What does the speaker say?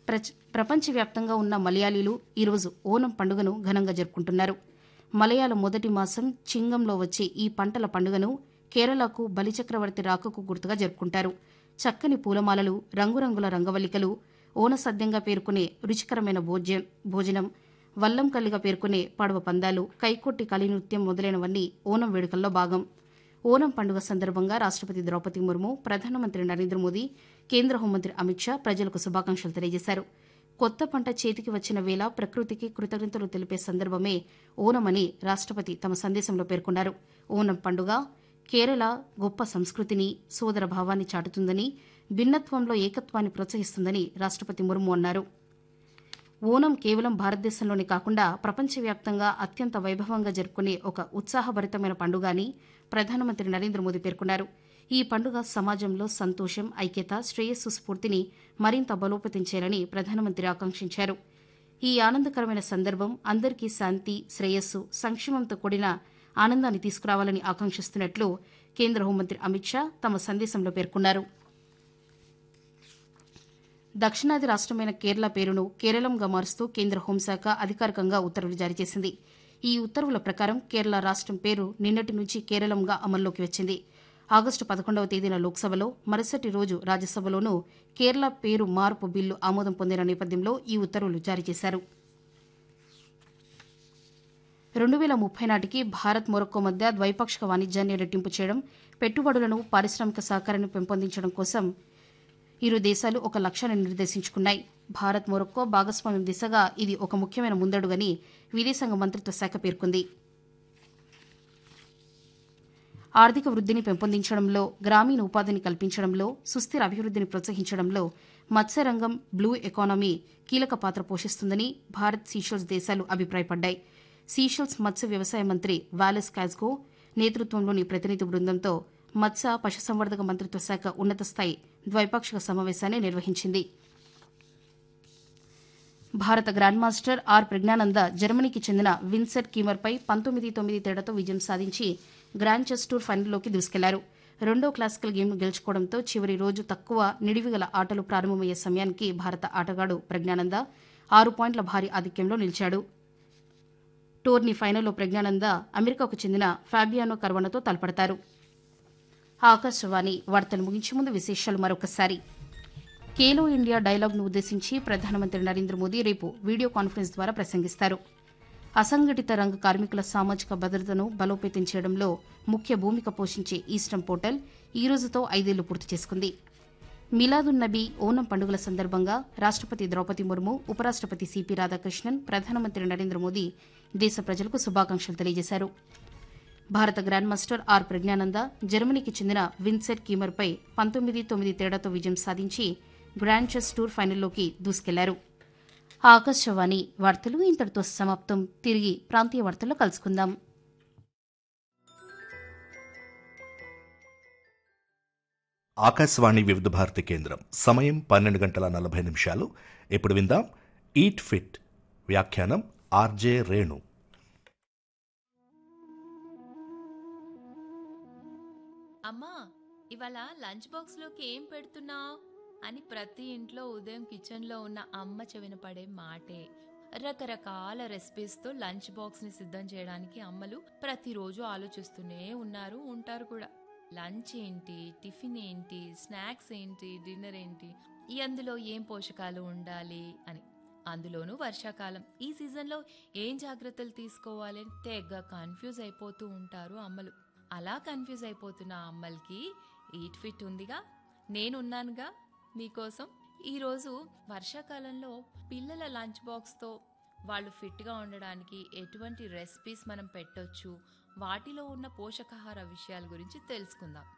ప్రచ ప్రపంచవ్యాప్తంగా ఉన్న మలయాళీలు ఈరోజు ఓనం పండుగను ఘనంగా జరుపుకుంటున్నారు మలయాళ మొదటి మాసం చింగంలో వచ్చే ఈ పంటల పండుగను కేరళకు బలిచక్రవర్తి రాకకు గుర్తుగా జరుపుకుంటారు చక్కని పూలమాలలు రంగురంగుల రంగవల్లికలు ఓనసద్యంగా పేర్కొనే రుచికరమైన భోజ్యం భోజనం వల్లంకల్లిగా పేర్కొనే పడవ పందాలు కైకొట్టి కలినృత్యం మొదలైనవన్నీ ఓనం వేడుకల్లో భాగం ఓనం పండుగ సందర్భంగా రాష్టపతి ద్రౌపది ముర్ము ప్రధానమంత్రి నరేంద్ర మోదీ కేంద్ర హోంమంత్రి అమిత్ షా ప్రజలకు శుభాకాంక్షలు తెలియజేశారు కొత్త పంట చేతికి వచ్చిన వేళ ప్రకృతికి కృతజ్ఞతలు తెలిపే సందర్భమే ఓనమని రాష్టపతి తమ సందేశంలో పేర్కొన్నారు ఓనం పండుగ కేరళ గొప్ప సంస్కృతిని సోదర భావాన్ని చాటుతుందని భిన్నత్వంలో ఏకత్వాన్ని ప్రోత్సహిస్తుందని రాష్టపతి ముర్ము అన్నారు ఓనం కేవలం భారతదేశంలోనే కాకుండా ప్రపంచవ్యాప్తంగా అత్యంత వైభవంగా జరుపుకునే ఒక ఉత్సాహభరితమైన పండుగ అని ప్రధానమంత్రి నరేంద్ర మోదీ పేర్కొన్నారు ఈ పండుగ సమాజంలో సంతోషం ఐక్యత శ్రేయస్సు స్ఫూర్తిని మరింత బలోపేతం చేయాలని ప్రధానమంత్రి ఆకాంక్షించారు ఈ ఆనందకరమైన సందర్భం అందరికీ శాంతి శ్రేయస్సు సంక్షేమంతో కూడిన ఆనందాన్ని తీసుకురావాలని ఆకాంక్షిస్తున్నట్లు కేంద్ర హోంమంత్రి అమిత్ షా తమ సందేశంలో పేర్కొన్నారు దక్షిణాది రాష్టమైన కేరళ పేరును కేరళంగా మారుస్తూ కేంద్ర హోంశాఖ అధికారికంగా ఉత్తర్వులు జారీ చేసింది ఈ ఉత్తర్వుల ప్రకారం కేరళ రాష్టం పేరు నిన్నటి నుంచి కేరళంగా అమల్లోకి వచ్చింది ఆగస్టు పదకొండవ తేదీన లోక్సభలో మరుసటి రోజు రాజ్యసభలోనూ కేరళ పేరు మార్పు బిల్లు ఆమోదం పొందిన నేపథ్యంలో ఈ ఉత్తర్వులు జారీ చేశారు రెండు వేల ముప్పై నాటికి భారత్ మొరక్కో మధ్య ద్వైపాక్షిక వాణిజ్యాన్ని రెట్టింపు చేయడం పెట్టుబడులను పారిశ్రామిక సహకారాన్ని పెంపొందించడం కోసం ఇరు దేశాలు ఒక లక్ష్యాన్ని నిర్దేశించుకున్నాయి భారత్ మొరక్కో భాగస్వామ్యం దిశగా ఇది ఒక ముఖ్యమైన ముందడుగని విదేశాంగ మంత్రిత్వ శాఖ పేర్కొంది ఆర్థిక వృద్ధిని పెంపొందించడంలో గ్రామీణ ఉపాధిని కల్పించడంలో సుస్థిర అభివృద్ధిని ప్రోత్సహించడంలో మత్స్యరంగం బ్లూ ఎకానమీ కీలక పాత్ర పోషిస్తుందని భారత్ సీషెల్స్ దేశాలు అభిప్రాయపడ్డాయి సీషెల్స్ మత్స్య వ్యవసాయ మంత్రి వాలెస్ కాజ్గో నేతృత్వంలోని ప్రతినిధి బృందంతో మత్స్య పశుసంవర్ధక మంత్రిత్వ శాఖ ఉన్నత స్థాయి ద్వైపాక్షిక సమావేశాన్ని నిర్వహించింది భారత గ్రాండ్ మాస్టర్ ఆర్ ప్రజ్ఞానంద జర్మనీకి చెందిన విన్సెట్ కీమర్పై పంతొమ్మిది తొమ్మిది తేడాతో విజయం సాధించి గ్రాండ్ చెస్ టూర్ ఫైనల్లోకి దూసుకెళ్లారు రెండో క్లాసికల్ గేమ్ను గెలుచుకోవడంతో చివరి రోజు తక్కువ నిడివిగల ఆటలు ప్రారంభమయ్యే సమయానికి భారత ఆటగాడు ప్రజ్ఞానంద ఆరు పాయింట్ల భారీ ఆధిక్యంలో నిలిచాడు టోర్నీ ఫైనల్లో ప్రజ్ఞానంద అమెరికాకు చెందిన ఫాబియానో కర్వనతో తలపడతారు ఆకాశవాణి వార్తలు ముగించే ముందు విశేషాలు మరొకసారి ఖేలో ఇండియా డైలాగ్ను ఉద్దేశించి ప్రధానమంత్రి నరేంద్ర మోదీ రేపు వీడియో కాన్ఫరెన్స్ ద్వారా ప్రసంగిస్తారు అసంఘటిత రంగ కార్మికుల సామాజిక భద్రతను బలోపేతం చేయడంలో ముఖ్య భూమిక పోషించే ఈస్టర్న్ పోర్టల్ ఈ రోజుతో ఐదేళ్లు పూర్తి చేసుకుంది మిలాదున్ నబీ ఓనం పండుగల సందర్భంగా రాష్టపతి ద్రౌపది ముర్ము ఉపరాష్టపతి సిపి రాధాకృష్ణన్ ప్రధానమంత్రి నరేంద్ర మోదీ దేశ ప్రజలకు శుభాకాంక్షలు తెలియజేశారు భారత గ్రాండ్ మాస్టర్ ఆర్ ప్రజ్ఞానంద జర్మనీకి చెందిన విన్సెట్ కీమర్పై పంతొమ్మిది తొమ్మిది తేడాతో విజయం సాధించి గ్రాండ్ చెస్ టూర్ ఫైనల్లోకి దూసుకెళ్లారు ఆకాశవాణి వార్తలు ఇంతటితో సమాప్తం తిరిగి ప్రాంతీయ వార్తల్లో కలుసుకుందాం ఆకాశవాణి వివిధ భారతి కేంద్రం సమయం పన్నెండు గంటల నలభై నిమిషాలు ఇప్పుడు విందాం ఈట్ ఫిట్ వ్యాఖ్యానం ఆర్జే రేణు అమ్మా ఇవాళ లంచ్ బాక్స్లోకి ఏం పెడుతున్నావు అని ప్రతి ఇంట్లో ఉదయం కిచెన్లో ఉన్న అమ్మ చెవిన పడే మాటే రకరకాల రెసిపీస్తో లంచ్ బాక్స్ని సిద్ధం చేయడానికి అమ్మలు ప్రతిరోజు ఆలోచిస్తూనే ఉన్నారు ఉంటారు కూడా లంచ్ ఏంటి టిఫిన్ ఏంటి స్నాక్స్ ఏంటి డిన్నర్ ఏంటి ఈ అందులో ఏం పోషకాలు ఉండాలి అని అందులోనూ వర్షాకాలం ఈ సీజన్లో ఏం జాగ్రత్తలు తీసుకోవాలి అని తెగ కన్ఫ్యూజ్ అయిపోతూ ఉంటారు అమ్మలు అలా కన్ఫ్యూజ్ అయిపోతున్న అమ్మలకి ఈట్ ఫిట్ ఉందిగా నేనున్నానుగా మీకోసం ఈరోజు వర్షాకాలంలో పిల్లల లంచ్ బాక్స్తో వాళ్ళు ఫిట్గా ఉండడానికి ఎటువంటి రెసిపీస్ మనం పెట్టొచ్చు వాటిలో ఉన్న పోషకాహార విషయాల గురించి తెలుసుకుందాం